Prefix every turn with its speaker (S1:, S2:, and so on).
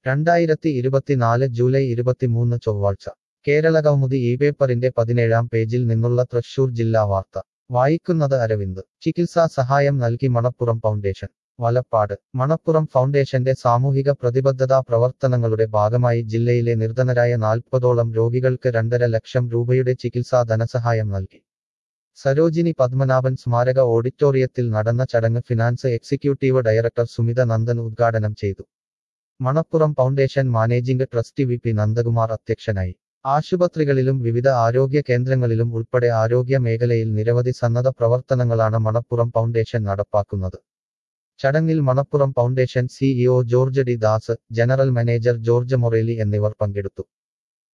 S1: രണ്ടായിരത്തി ഇരുപത്തിനാല് ജൂലൈ ഇരുപത്തിമൂന്ന് ചൊവ്വാഴ്ച കേരള കൗമുദി ഈ പേപ്പറിന്റെ പതിനേഴാം പേജിൽ നിന്നുള്ള തൃശൂർ ജില്ലാ വാർത്ത വായിക്കുന്നത് അരവിന്ദ് ചികിത്സാ സഹായം നൽകി മണപ്പുറം ഫൗണ്ടേഷൻ വലപ്പാട് മണപ്പുറം ഫൗണ്ടേഷന്റെ സാമൂഹിക പ്രതിബദ്ധതാ പ്രവർത്തനങ്ങളുടെ ഭാഗമായി ജില്ലയിലെ നിർധനരായ നാൽപ്പതോളം രോഗികൾക്ക് രണ്ടര ലക്ഷം രൂപയുടെ ചികിത്സാ ധനസഹായം നൽകി സരോജിനി പത്മനാഭൻ സ്മാരക ഓഡിറ്റോറിയത്തിൽ നടന്ന ചടങ്ങ് finance executive director Sumitha Nandan ഉദ്ഘാടനം ചെയ്തു Manappuram foundation managing trustee V P Nandakumar അധ്യക്ഷനായി ആശുപത്രികളിലും വിവിധ ആരോഗ്യ കേന്ദ്രങ്ങളിലും ഉൾപ്പെടെ ആരോഗ്യ മേഖലയിൽ നിരവധി സന്നദ്ധ പ്രവർത്തനങ്ങളാണ് മണപ്പുറം ഫൗണ്ടേഷൻ നടപ്പാക്കുന്നത് ചടങ്ങിൽ Manappuram foundation CEO George D Das general manager George Morely എന്നിവർ പങ്കെടുത്തു